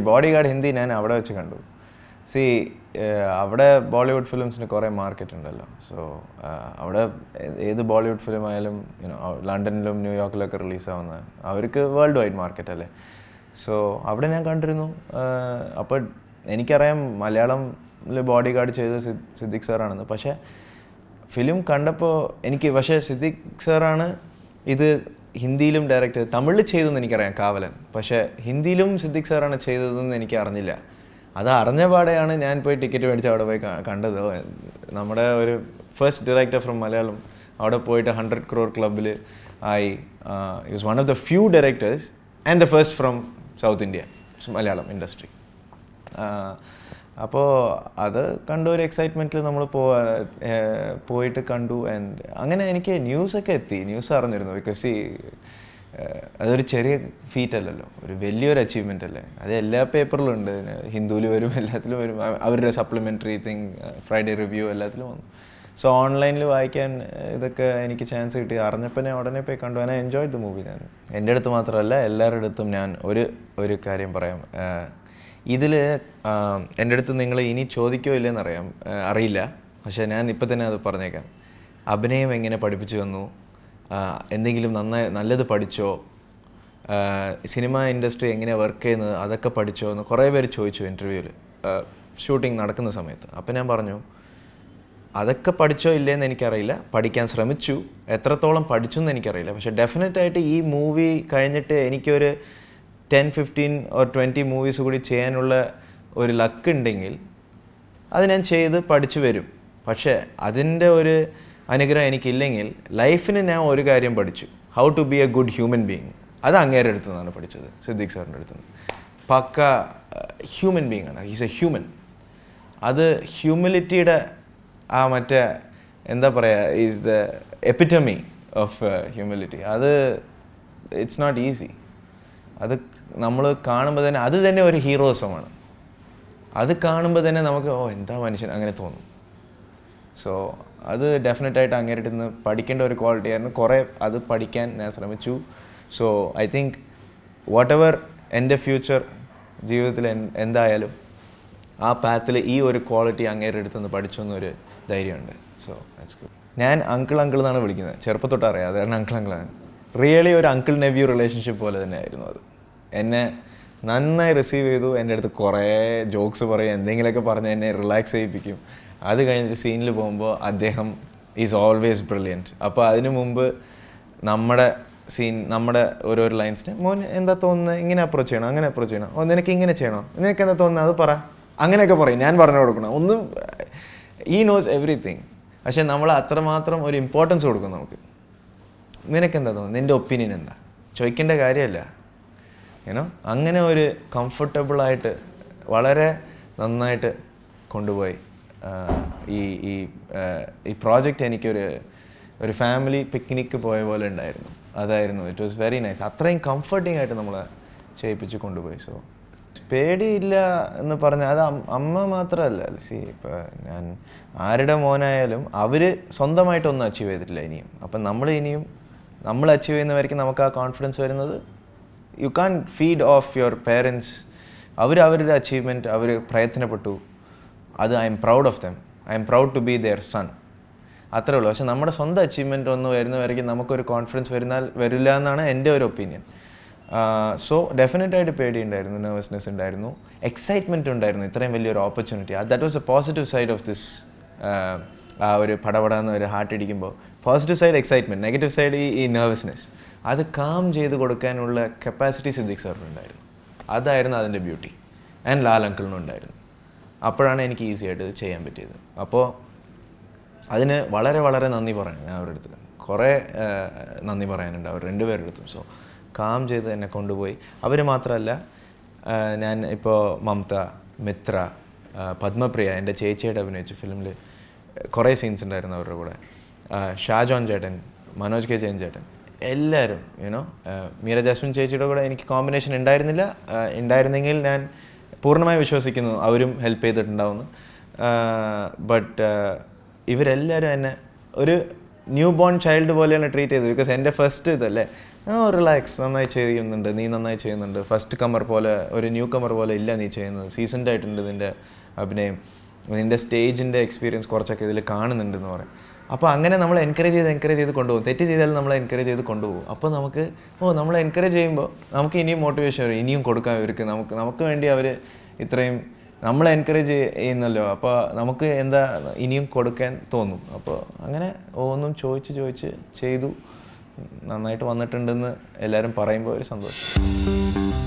body guard Hindi ഞാൻ അവിടെ വെച്ച് കണ്ടു സി അവിടെ ബോളിവുഡ് ഫിലിംസിന് കുറേ മാർക്കറ്റ് ഉണ്ടല്ലോ സോ അവിടെ ഏ- ഏത് ബോളിവുഡ് ഫിലിം ആയാലും യുനോ ലണ്ടനിലും ന്യൂയോർക്കിലൊക്കെ റിലീസാവുന്ന അവർക്ക് വേൾഡ് വൈഡ് മാർക്കറ്റ് അല്ലേ സോ അവിടെ ഞാൻ കണ്ടിരുന്നു അപ്പോൾ എനിക്കറിയാം മലയാളത്തിൽ ബോഡി ഗാർഡ് ചെയ്തത് സിദ് സിദ്ദിഖ് സാറാണെന്ന് പക്ഷേ ഫിലിം കണ്ടപ്പോൾ എനിക്ക് പക്ഷേ സിദ്ദിഖ് സാറാണ് ഇത് ഹിന്ദിയിലും ഡയറക്റ്റ് തമിഴിൽ ചെയ്തെന്ന് എനിക്കറിയാം കാവലൻ പക്ഷേ ഹിന്ദിയിലും സിദ്ദിഖ് സാറാണ് ചെയ്തതെന്ന് എനിക്ക് അറിഞ്ഞില്ല അത് അറിഞ്ഞ പാടെയാണ് ഞാൻ പോയി ടിക്കറ്റ് മേടിച്ച് അവിടെ പോയി ക- കണ്ടത് ഓ, നമ്മുടെ ഒരു ഫസ്റ്റ് ഡയറക്ടർ ഫ്രം മലയാളം അവിടെ പോയിട്ട് ഹൺഡ്രഡ് ക്രോർ ക്ലബിൽ ആയി use one of the few directors and the first from South India Malayalam industry അപ്പോൾ അത് കണ്ട ഒരു എക്സൈറ്റ്മെൻറ്റിൽ നമ്മൾ പോ ഏർ പോയിട്ട് കണ്ടു ആൻഡ് അങ്ങനെ എനിക്ക് ന്യൂസൊക്കെ എത്തി ന്യൂസ് അറിഞ്ഞിരുന്നു ബിക്കോസ് ഈ അതൊരു ചെറിയ ഫീറ്റ് അല്ലല്ലോ ഒരു വലിയൊരു അച്ചീവ്മെൻ്റ് അല്ലേ അത് എല്ലാ പേപ്പറിലും ഉണ്ട് ഹിന്ദുവിൽ വരും എല്ലാത്തിലും വരും അവ- അവരുടെ സപ്ലിമെൻ്ററി തിങ് ഫ്രൈഡേ റിവ്യൂ എല്ലാത്തിലും വന്നു സോ ഓൺലൈനിൽ വായിക്കാൻ ഏർ ഇതൊക്കെ എനിക്ക് ചാൻസ് കിട്ടി അറിഞ്ഞപ്പോൾ ഞാൻ ഉടനെ പോയി കണ്ടു ഞാൻ എൻജോയ് ദ മൂവി ഞാൻ എൻ്റെ അടുത്ത് മാത്രമല്ല എല്ലാവരുടെ അടുത്തും ഞാൻ ഒരു ഒരു കാര്യം പറയാം ഇതിൽ എൻ്റെ അടുത്ത് നിങ്ങൾ ഇനി ചോദിക്കോ ഇല്ലെന്നറിയാം ആ, അറിയില്ല പക്ഷേ ഞാൻ ഇപ്പം തന്നെ അത് പറഞ്ഞേക്കാം അഭിനയം എങ്ങനെ പഠിപ്പിച്ചു വന്നു ആ, എന്തെങ്കിലും നന്നായി നല്ലത് പഠിച്ചോ സിനിമ ഇൻഡസ്ട്രി എങ്ങനെയാണ് വർക്ക് ചെയ്യുന്നത് അതൊക്കെ പഠിച്ചോ എന്ന് കുറേ പേര് ചോദിച്ചു ഇൻ്റർവ്യൂവിൽ ഷൂട്ടിംഗ് നടക്കുന്ന സമയത്ത് അപ്പം ഞാൻ പറഞ്ഞു അതൊക്കെ പഠിച്ചോ ഇല്ലേന്ന് എനിക്കറിയില്ല പഠിക്കാൻ ശ്രമിച്ചു എത്രത്തോളം പഠിച്ചു എന്ന് എനിക്കറിയില്ല പക്ഷെ ഡെഫിനറ്റ് ആയിട്ട് ഈ മൂവി കഴിഞ്ഞിട്ട് എനിക്കൊരു ten fifteen or twenty movies കൂടി ചെയ്യാനുള്ള ഒരു ലക്ക് ഉണ്ടെങ്കിൽ അത് ഞാൻ ചെയ്ത് പഠിച്ചു വരും പക്ഷേ അതിൻ്റെ ഒരു അനുഗ്രഹം എനിക്കില്ലെങ്കിൽ ലൈഫിന് ഞാൻ ഒരു കാര്യം പഠിച്ചു how to be a good human being അത് അങ്ങേരെ അടുത്തു നിന്നാണ് പഠിച്ചത് സിദ്ദിഖ് സാറിൻ്റെ അടുത്ത് നിന്ന് പക്ക ഹ്യൂമൻ ബീങ് ആണ് ഹീസ് എ ഹ്യൂമൻ അത് ഹ്യൂമിലിറ്റിയുടെ ആ മറ്റേ എന്താ പറയുക is the epitome of humility അത് ഇറ്റ്സ് നോട്ട് ഈസി അത് നമ്മൾ കാണുമ്പോൾ തന്നെ അത് തന്നെ ഒരു ഹീറോസമാണ് അത് കാണുമ്പോൾ തന്നെ നമുക്ക് ഓ എന്താ മനുഷ്യൻ അങ്ങനെ തോന്നും സോ അത് ഡെഫിനറ്റായിട്ട് അങ്ങേരിട്ട് നിന്ന് പഠിക്കേണ്ട ഒരു ക്വാളിറ്റി ആയിരുന്നു കുറേ അത് പഠിക്കാൻ ഞാൻ ശ്രമിച്ചു so I think whatever എൻ്റെ ഫ്യൂച്ചർ ജീവിതത്തിൽ എൻ- എന്തായാലും ആ പാത്തിൽ ഈ ഒരു ക്വാളിറ്റി അങ്ങേരുടെ അടുത്ത് നിന്ന് പഠിച്ചു എന്നൊരു ധൈര്യമുണ്ട് സോ ദാറ്റ്സ് ഗുഡ് ഞാൻ അങ്കിൾ അങ്കിൾ എന്നാണ് വിളിക്കുന്നത് ചെറുപ്പത്തൊട്ട് അറിയാം അത് കാരണം അങ്കിൾ അങ്കിളാണ് റിയലി ഒരു അങ്കിൾ നെവ്യൂ റിലേഷൻഷിപ്പ് പോലെ തന്നെയായിരുന്നു അത് എന്നെ നന്നായി റിസീവ് ചെയ്തു എൻ്റെ അടുത്ത് കുറേ ജോക്സ് പറയും എന്തെങ്കിലുമൊക്കെ പറഞ്ഞ് എന്നെ റിലാക്സ് ചെയ്യിപ്പിക്കും അത് കഴിഞ്ഞിട്ട് സീനിൽ പോകുമ്പോൾ അദ്ദേഹം ഈസ് ഓൾവേസ് ബ്രില്യൻറ്റ് അപ്പോൾ അതിനു മുമ്പ് നമ്മുടെ സീൻ നമ്മുടെ ഓരോരോ ലൈൻസിന് മോൻ എന്താ തോന്നുന്നത് ഇങ്ങനെ അപ്രോച്ച് ചെയ്യണം അങ്ങനെ അപ്രോച്ച് ചെയ്യണം ഓ നിനക്ക് ഇങ്ങനെ ചെയ്യണോ നിനക്ക് എന്താ തോന്നുന്നത് അത് പറ അങ്ങനെയൊക്കെ പറയും ഞാൻ പറഞ്ഞു കൊടുക്കണം ഒന്നും ഈ നോസ് എവറിത്തിങ് പക്ഷെ നമ്മൾ അത്രമാത്രം ഒരു ഇമ്പോർട്ടൻസ് കൊടുക്കും നമുക്ക് നിനക്ക് എന്താ തോന്നുന്നത് നിൻ്റെ ഒപ്പീനിയൻ എന്താ ചോദിക്കേണ്ട കാര്യമല്ല ഏനോ അങ്ങനെ ഒരു കംഫർട്ടബിളായിട്ട് വളരെ നന്നായിട്ട് കൊണ്ടുപോയി ആ, ഈ ഈ ആ, ഈ പ്രോജക്റ്റ് എനിക്കൊരു ഒരു ഫാമിലി പിക്നിക്ക് പോയ പോലെ ഉണ്ടായിരുന്നു അതായിരുന്നു ഇറ്റ് വാസ് വെരി നൈസ് അത്രയും കംഫർട്ടിംഗ് ആയിട്ട് നമ്മളെ ചെയ്യിപ്പിച്ച് കൊണ്ടുപോയി സോ പേടിയില്ല എന്ന് പറഞ്ഞാൽ അത് അം- അമ്മ മാത്രമല്ല സി ഇപ്പം ഞാൻ ആരുടെ മോനായാലും അവർ സ്വന്തമായിട്ടൊന്നും അച്ചീവ് ചെയ്തിട്ടില്ല ഇനിയും അപ്പം നമ്മൾ ഇനിയും നമ്മൾ അച്ചീവ് ചെയ്യുന്നവർക്ക് നമുക്ക് ആ കോൺഫിഡൻസ് വരുന്നത് you can feed off your parents അവർ അവരുടെ അച്ചീവ്മെൻറ്റ് അവർ പ്രയത്നപ്പെട്ടു അത് I'm proud of them I'm proud to be their son അത്രേ ഉള്ളൂ പക്ഷെ നമ്മുടെ സ്വന്തം അച്ചീവ്മെൻ്റ് ഒന്ന് വരുന്നവരേക്കും നമുക്കൊരു കോൺഫിഡൻസ് വരുന്നാൽ വരില്ല എന്നാണ് എൻ്റെ ഒരു ഒപ്പീനിയൻ സോ ഡെഫിനറ്റായിട്ട് പേടിയുണ്ടായിരുന്നു നെർവസ്നെസ് ഉണ്ടായിരുന്നു എക്സൈറ്റ്മെൻറ്റ് ഉണ്ടായിരുന്നു ഇത്രയും വലിയൊരു opportunity that was a positive side of this ആ ഒരു പടപടാന്ന് ഒരു ഹാർട്ട് ഇടിക്കുമ്പോൾ positive side excitement negative side ഈ ഈ നെർവസ്നെസ് അത് കാം ചെയ്ത് കൊടുക്കാനുള്ള കപ്പാസിറ്റി സിദ്ദിഖ് സാറിനുണ്ടായിരുന്നു അതായിരുന്നു അതിൻ്റെ ബ്യൂട്ടി ആൻഡ് ലാൽ അങ്കിളിനും ഉണ്ടായിരുന്നു അപ്പോഴാണ് എനിക്ക് ഈസി ആയിട്ട് ഇത് ചെയ്യാൻ പറ്റിയത് അപ്പോൾ അതിന് വളരെ വളരെ നന്ദി പറയണം ഞാൻ അവരുടെ അടുത്ത് കുറേ ആ, നന്ദി പറയാനുണ്ട് അവർ രണ്ടുപേരുടെ അടുത്തും സോ കാം ചെയ്ത് എന്നെ കൊണ്ടുപോയി അവർ മാത്രമല്ല ആ, ഞാൻ ഇപ്പോൾ മമത മിത്ര ആ, പത്മപ്രിയ എൻ്റെ ചേച്ചിയായിട്ട് അഭിനയിച്ച ഫിലിമിൽ കുറേ സീൻസ് ഉണ്ടായിരുന്നു അവരുടെ കൂടെ ആ, ഷാജോൺ ചേട്ടൻ മനോജ് കെ ജയൻ ചേട്ടൻ എല്ലാവരും യുനോ മീര ജാസ്മിൻ ചേച്ചിയുടെ കൂടെ എനിക്ക് കോമ്പിനേഷൻ ഉണ്ടായിരുന്നില്ല ആ, ഉണ്ടായിരുന്നെങ്കിൽ ഞാൻ പൂർണ്ണമായി വിശ്വസിക്കുന്നു അവരും ഹെൽപ്പ് ചെയ്തിട്ടുണ്ടാവുന്നു ബട്ട് ഇവരെല്ലാവരും എന്നെ ഒരു ന്യൂ ബോൺ ചൈൽഡ് പോലെയാണ് ട്രീറ്റ് ചെയ്തത് ബിക്കോസ് എൻ്റെ ഫസ്റ്റ് ഇതല്ലേ ഓ റിലാക്സ് നന്നായി ചെയ്യുന്നുണ്ട് നീ നന്നായി ചെയ്യുന്നുണ്ട് ഫസ്റ്റ് കമർ പോലെ ഒരു ന്യൂ കമർ പോലെ ഇല്ല നീ ചെയ്യുന്നത് സീസൺഡ് ആയിട്ടുണ്ട് നിൻ്റെ അഭിനയം നിൻ്റെ സ്റ്റേജിൻ്റെ എക്സ്പീരിയൻസ് കുറച്ചൊക്കെ ഇതിൽ കാണുന്നുണ്ടെന്ന് പറയും അപ്പോൾ അങ്ങനെ നമ്മൾ എൻകറേജ് ചെയ്ത് എൻകറേജ് ചെയ്ത് കൊണ്ടുപോകും തെറ്റ് ചെയ്താൽ നമ്മൾ എൻകറേജ് ചെയ്ത് കൊണ്ടുപോകും അപ്പോൾ നമുക്ക് ഓ നമ്മൾ എൻകറേജ് ചെയ്യുമ്പോൾ നമുക്ക് ഇനിയും മോട്ടിവേഷൻ വരും ഇനിയും കൊടുക്കാം ഇവർക്ക് നമുക്ക് നമുക്ക് വേണ്ടി അവർ ഇത്രയും നമ്മൾ എൻകറേജ് ചെയ്യുന്നല്ലോ അപ്പോൾ നമുക്ക് എന്താ ഇനിയും കൊടുക്കാൻ തോന്നും അപ്പോൾ അങ്ങനെ ഒന്നും ചോദിച്ച് ചോദിച്ച് ചെയ്തു നന്നായിട്ട് വന്നിട്ടുണ്ടെന്ന് എല്ലാവരും പറയുമ്പോൾ ഒരു സന്തോഷം